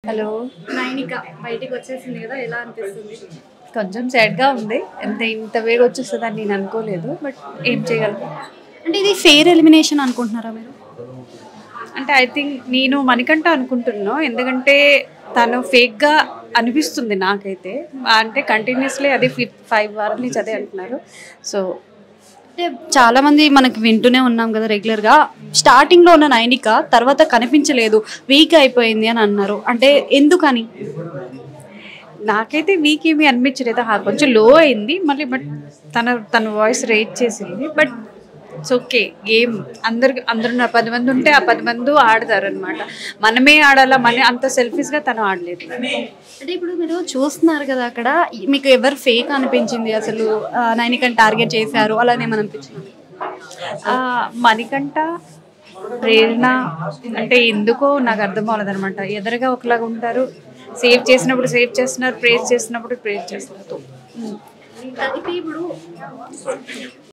hello Nainika బయటికి వచ్చేసింది కదా ఎలా అనిపిస్తుంది కొంచెం సాడ్గా ఉంది ఎంత ఇంత వేగ వచ్చేస్తుందని నేను అనుకోలేదు బట్ ఏం చేయగలను అంటే ఇది ఫెయిర్ ఎలిమినేషన్ అనుకుంటున్నారా మీరు అంటే ఐ థింక్ నేను మణికంఠ అనుకుంటున్నాను ఎందుకంటే తను ఫేక్గా అనిపిస్తుంది నాకైతే అంటే కంటిన్యూస్లీ అది ఫిఫ్ ఫైవ్ వారాల నుంచి అదే అంటున్నారు సో అంటే చాలా మంది మనకి వింటూనే ఉన్నాం కదా రెగ్యులర్ గా స్టార్టింగ్ లో ఉన్న నైనిక తర్వాత కనిపించలేదు వీక్ అయిపోయింది అని అన్నారు అంటే ఎందుకని నాకైతే వీక్ ఏమీ అనిపించలేదు ఆ కొంచెం లో అయింది మళ్ళీ బట్ తన తన వాయిస్ రేట్ చేసింది బట్ ఇట్స్ ఓకే గేమ్ అందరు అందరు నా పది మంది ఉంటే ఆ పది మంది ఆడతారు అనమాట మనమే ఆడాలా మన అంత సెల్ఫీస్గా తను ఆడలేదు అంటే ఇప్పుడు మీరు చూస్తున్నారు కదా అక్కడ మీకు ఎవరు ఫేక్ అనిపించింది అసలు ఆ, నైనికని టార్గెట్ చేశారు అలానే ఏమని అనిపించింది ఆ, మణికంఠ ప్రేరణ అంటే ఎందుకో నాకు అర్థం అవ్వలేదు అనమాట ఎదురుగా ఒకలాగా ఉంటారు సేవ్ చేసినప్పుడు సేవ్ చేస్తున్నారు ప్రేజ్ చేసినప్పుడు ప్రేజ్ చేస్తున్నారు ఇప్పుడు